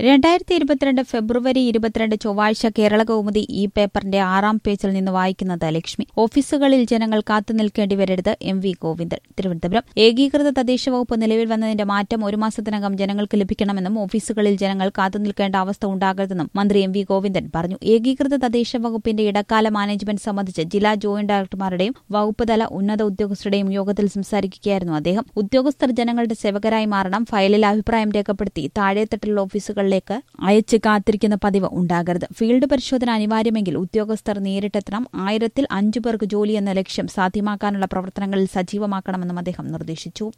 രണ്ടായിരത്തി ഇരുപത്തിരണ്ട് ഫെബ്രുവരി ഇരുപത്തിരണ്ട് ചൊവ്വാഴ്ച കേരള കൗമുദി ഈ പേപ്പറിന്റെ ആറാം പേജിൽ നിന്ന് വായിക്കുന്നത് ലക്ഷ്മി ഓഫീസുകളിൽ ജനങ്ങൾ കാത്തുനിൽക്കേണ്ടി വരരുത് എം വി ഗോവിന്ദൻ തിരുവനന്തപുരം ഏകീകൃത തദ്ദേശ വകുപ്പ് നിലവിൽ വന്നതിന്റെ മാറ്റം ഒരു മാസത്തിനകം ജനങ്ങൾക്ക് ലഭിക്കണമെന്നും ഓഫീസുകളിൽ ജനങ്ങൾ കാത്തുനിൽക്കേണ്ട അവസ്ഥ ഉണ്ടാകരുതെന്നും മന്ത്രി എം വി ഗോവിന്ദൻ പറഞ്ഞു ഏകീകൃത തദ്ദേശ വകുപ്പിന്റെ ഇടക്കാല മാനേജ്മെന്റ് സംബന്ധിച്ച് ജില്ലാ ജോയിന്റ് ഡയറക്ടർമാരുടെയും വകുപ്പ് തല ഉന്നത ഉദ്യോഗസ്ഥരുടെയും യോഗത്തിൽ സംസാരിക്കുകയായിരുന്നു അദ്ദേഹം ഉദ്യോഗസ്ഥർ ജനങ്ങളുടെ സേവകരായി മാറണം ഫയലിൽ അഭിപ്രായം രേഖപ്പെടുത്തി താഴെത്തട്ടിലുള്ള ഓഫീസുകളിലേക്ക് അയച്ച് കാത്തിരിക്കുന്ന പതിവ് ഉണ്ടാകരുത് ഫീൽഡ് പരിശോധന അനിവാര്യമെങ്കിൽ ഉദ്യോഗസ്ഥർ നേരിട്ടെത്തണം ആയിരത്തിൽ അഞ്ചു പേർക്ക് ജോലി എന്ന ലക്ഷ്യം സാധ്യമാക്കാനുള്ള പ്രവർത്തനങ്ങളിൽ സജീവമാക്കണമെന്നും അദ്ദേഹം നിർദ്ദേശിച്ചു